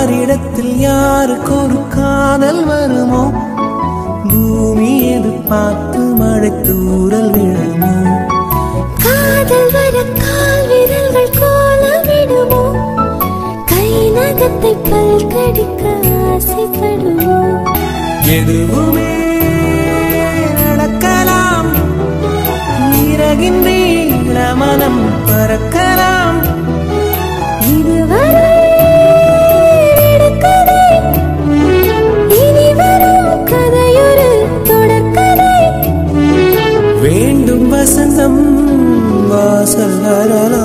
யாரிடத்தில் யாருக்கு ஒரு காதல் வருமோ பூமி எதிர்பார்த்து மழை தூரல் விழுமோ காதல் வர கால் விரல்கள் கோலமிடுமோ கை நகத்தை பல் கடிக்க ஆசைப்படுமோ எதுவுமே நடக்கலாம் இறகின் நீள மனம் பறக்கலாம் இதுவரை விடுகதை, இனி வரும் கதையொரு தொடர்கதை வேண்டும் வசந்தம் வாசல் வரலாம்